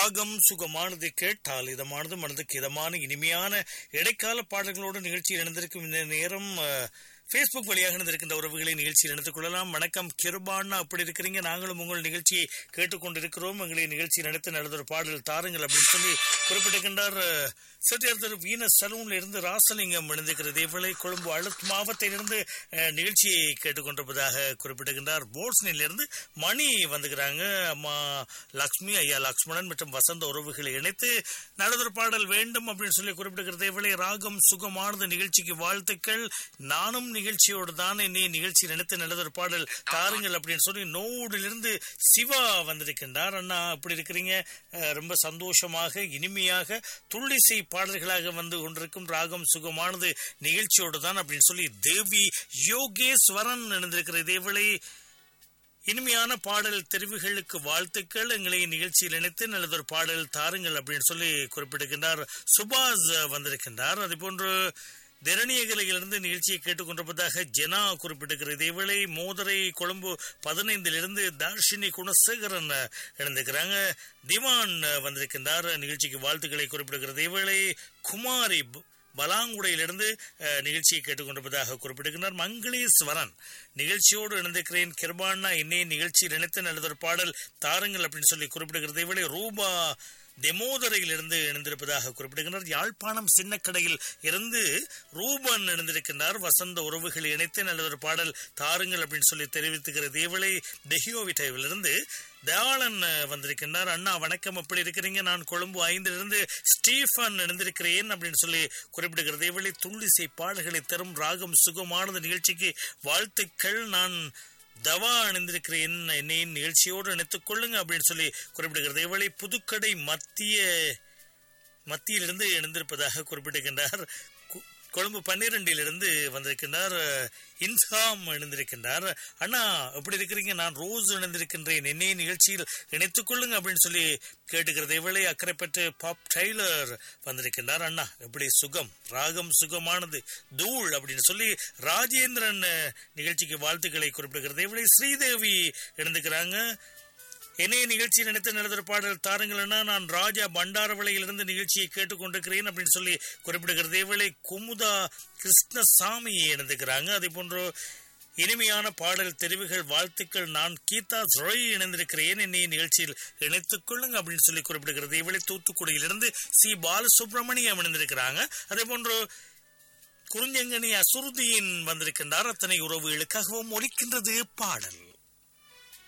ராகம் சுகமானது கேட்டால் இதமானது மனதுக்கு இதமான இனிமையான இடைக்கால பாடல்களோடு நிகழ்ச்சியில் இணைந்திருக்கும் இந்த நேரம் ஃபேஸ்புக் வழியாக இருந்திருக்கின்ற உறவுகளை நிகழ்ச்சியில் இணைத்துக் கொள்ளலாம் வணக்கம் கிருபான்னா அப்படி இருக்கிறீங்க நாங்களும் உங்கள் நிகழ்ச்சியை கேட்டுக்கொண்டிருக்கிறோம் எங்களை நிகழ்ச்சி நடத்த நல்லதொரு பாடல் தாருங்கள் அப்படின்னு சொல்லி குறிப்பிட்டிருக்கின்றார் செட்டியார் திரு வீனஸ் சலூன்ல இருந்து ராசலிங்கம் இணைந்திருக்கிறது இவளை கொழும்பு அழுத் மாவட்டத்திலிருந்து அஹ், நிகழ்ச்சியை கேட்டுக்கொண்டிருப்பதாக குறிப்பிட்டிருக்கின்றார் போட்ஸ்னிலிருந்து மணி வந்துக்கிறாங்க அம்மா லக்ஷ்மி ஐயா லக்ஷ்மணன் மற்றும் வசந்த உறவுகளை இணைத்து நல்லதொரு பாடல் வேண்டும் அப்படின்னு சொல்லி குறிப்பிட்டிருக்கிறது இவளை ராகம் சுகமானது நிகழ்ச்சிக்கு வாழ்த்துக்கள் நானும் நிகழ்ச்சியோடு தான் என்னை நிகழ்ச்சி நினைத்து நல்லதொரு பாடல் தாருங்கள் அப்படின்னு சொல்லி நோடிலிருந்து சிவா வந்திருக்கின்றார் அண்ணா அப்படி இருக்கிறீங்க அஹ், ரொம்ப சந்தோஷமாக இனிமையாக துள்ளிசை பாடல்களாக வந்து கொண்டிருக்கும் ராகம் சுகமானது நிகழ்ச்சியோடு தான் அப்படின்னு சொல்லி தேவி யோகேஸ்வரன் இணைந்திருக்கிற இதேவேளை இனிமையான பாடல் தெரிவுகளுக்கு வாழ்த்துக்கள் எங்களை நிகழ்ச்சியில் இணைத்து நல்லதொரு பாடல் தாருங்கள் அப்படின்னு சொல்லி குறிப்பிட்டிருக்கின்றார் சுபாஷ் வந்திருக்கின்றார் அதே போன்று திரணியகலையிலிருந்து நிகழ்ச்சியை கேட்டுக்கொண்டிருப்பதாக ஜெனா குறிப்பிட்டிருக்கிறது இதேவேளை மோதரை கொழும்பு பதினைந்திலிருந்து தார்ஷினி குணசேகரன் இணைந்திருக்கிறாங்க திவான் வந்திருக்கின்றார் நிகழ்ச்சிக்கு வாழ்த்துக்களை குறிப்பிடுகிறது இதேவேளை குமாரி ப- பலாங்குடையிலிருந்து அஹ், நிகழ்ச்சியை கேட்டுக்கொண்டிருப்பதாக குறிப்பிட்டிருக்கிறார் மங்களேஸ்வரன் நிகழ்ச்சியோடு இணைந்திருக்கிறேன் கிருபானா என்னை நிகழ்ச்சியில் இணைத்து நல்லதொரு பாடல் தாருங்கள் அப்படின்னு சொல்லி குறிப்பிடுகிறது இவளை ரூபா தெமோதரையிலிருந்து இணைந்திருப்பதாக குறிப்பிடுகின்றார் யாழ்ப்பாணம் சின்னக்கடையில் இருந்து ரூபன் இணைந்திருக்கின்றார் வசந்த உறவுகளை இணைத்து நல்லதொரு பாடல் தாருங்கள் அப்படின்னு சொல்லி தெரிவித்துகிறது இவளை டெஹியோவிட்டாவிலிருந்து தயாளன் அஹ், வந்திருக்கின்றார் அண்ணா வணக்கம் எப்படி இருக்கிறீங்க நான் கொழும்பு ஐந்திலிருந்து ஸ்டீஃபன் இணைந்திருக்கிறேன் அப்படின்னு சொல்லி குறிப்பிடுகிறது இவளை துள்ளிசை பாடல்களை தரும் ராகம் சுகமானது நிகழ்ச்சிக்கு வாழ்த்துக்கள் நான் தவா அணிந்திருக்கிறேன் என்னை நிகழ்ச்சியோடு இணைத்துக் கொள்ளுங்க அப்படின்னு சொல்லி குறிப்பிடுகிறது இவளை புதுக்கடை மத்திய மத்தியிலிருந்து இணைந்திருப்பதாக குறிப்பிட்டிருக்கின்றார் கு- கொழும்பு பன்னிரண்டிலிருந்து வந்திருக்கின்றார் அஹ், இன்சாம் இணைந்திருக்கின்றார் அண்ணா எப்படி இருக்கிறீங்க நான் ரோஸ் இணைந்திருக்கின்றேன் என்னை நிகழ்ச்சியில் இணைத்துக் கொள்ளுங்க அப்படின்னு சொல்லி கேட்டுக்கிறது இவளை அக்கறைப்பட்டு பாப் டெய்லர் வந்திருக்கின்றார் அண்ணா எப்படி சுகம் ராகம் சுகமானது தூள் அப்படின்னு சொல்லி ராஜேந்திரன் அஹ், நிகழ்ச்சிக்கு வாழ்த்துக்களை குறிப்பிடுகிறது இவளை ஸ்ரீதேவி இணைந்துக்கிறாங்க என்னைய நிகழ்ச்சி நினைத்து நடந்த பாடல் தாருங்கள்னா நான் ராஜா பண்டாரவளையிலிருந்து நிகழ்ச்சியை கேட்டுக்கொண்டிருக்கிறேன் அப்படின்னு சொல்லி குறிப்பிடுகிறது இவளை குமுதா கிருஷ்ணசாமி இணைந்துக்கிறாங்க அதே போன்று இனிமையான பாடல் தெரிவுகள் வாழ்த்துக்கள் நான் கீதா ஜொய் இணைந்திருக்கிறேன் என்னைய நிகழ்ச்சியில் இணைத்துக் கொள்ளுங்க அப்படின்னு சொல்லி குறிப்பிடுகிறது இவளை தூத்துக்குடியிலிருந்து சி பாலசுப்ரமணியம் இணைந்திருக்கிறாங்க அதே போன்று குறிஞ்சங்கனி அசுருதீன் வந்திருக்கின்றார் அத்தனை உறவுகளுக்காகவும் ஒலிக்கின்றது பாடல்